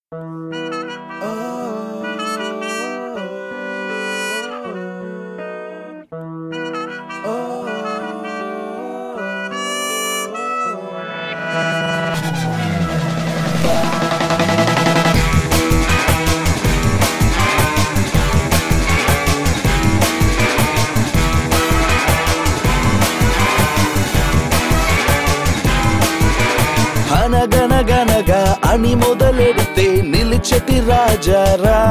అనగనగనగా అని మొదలెడితే నిలిచెటి రాజారా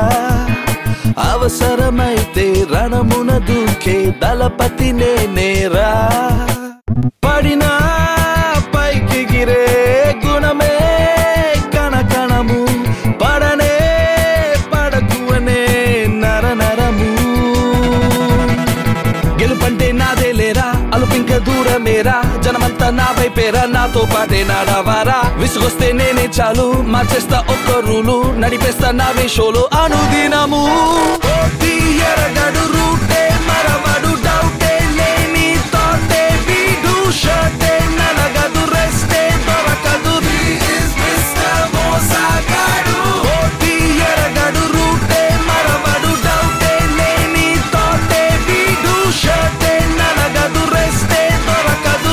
అవసరమైతే రణమున దూకే దళపతి నేనేరా పడినా పైకి గిరే గుణమే కణకణము పడనే పడకువనే నర నరము గెలుపంటే నాదే లేరా అలుపింక దూరమేరా జనమంతా నా వైపేరా నాతో పాటే నాడవారా విసుగొస్తే నేనే చాలు మార్చేస్తా ఒక్క రూలు నడిపేస్తా నా వేషోలు అనుదినము ఓటి ఎరగడు రూటే మరవడు డౌటే లేని తోటే వీడు షర్టే నలగదు రెస్టే దొరకదు ఓటి ఎరగడు రూటే మరవడు డౌటే లేని తోటే వీడు షర్టే నలగదు రెస్టే దొరకదు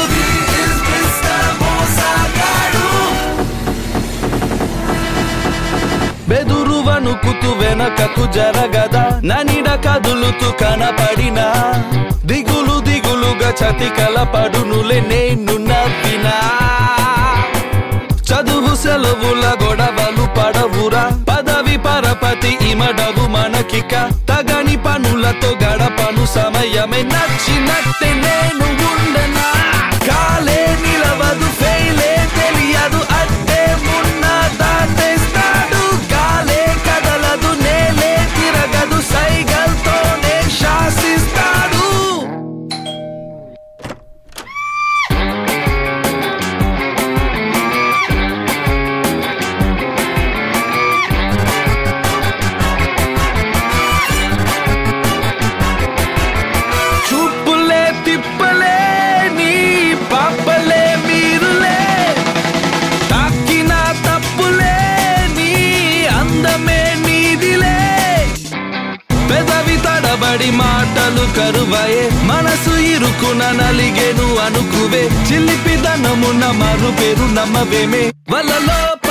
బెదురు వణుకుతూ వెనకకు జరగదా ననిడ కదులుతూ కనపడినా దిగులు దిగులుగా చతి కలపడునులే నేను నవ్వినా చదువు సెలవుల గొడవలు పడవురా పదవి పరపతి ఇమడవు మనకిక తగని పనులతో గడపను సమయమే నచ్చినట్టే నేను ఉండనా కాలే నిలవదు ఫెయిలే తెలియదు అట్టే మున్న దాటేస్తాడు గాలే కదలదు నేలే తిరగదు సైగల్తోనే శాసిస్తాడు చూపులే తిప్పలే నీ పాపలే మీరులే తాకిన తప్పులే నీ అందమే నీదిలే పెదవి తడబడి మాటలు కరువయే మనసు ఇరుకున నలిగేను అనుకువే చిల్లిపి దనమున మరు పేరు నమ్మవేమే వలలో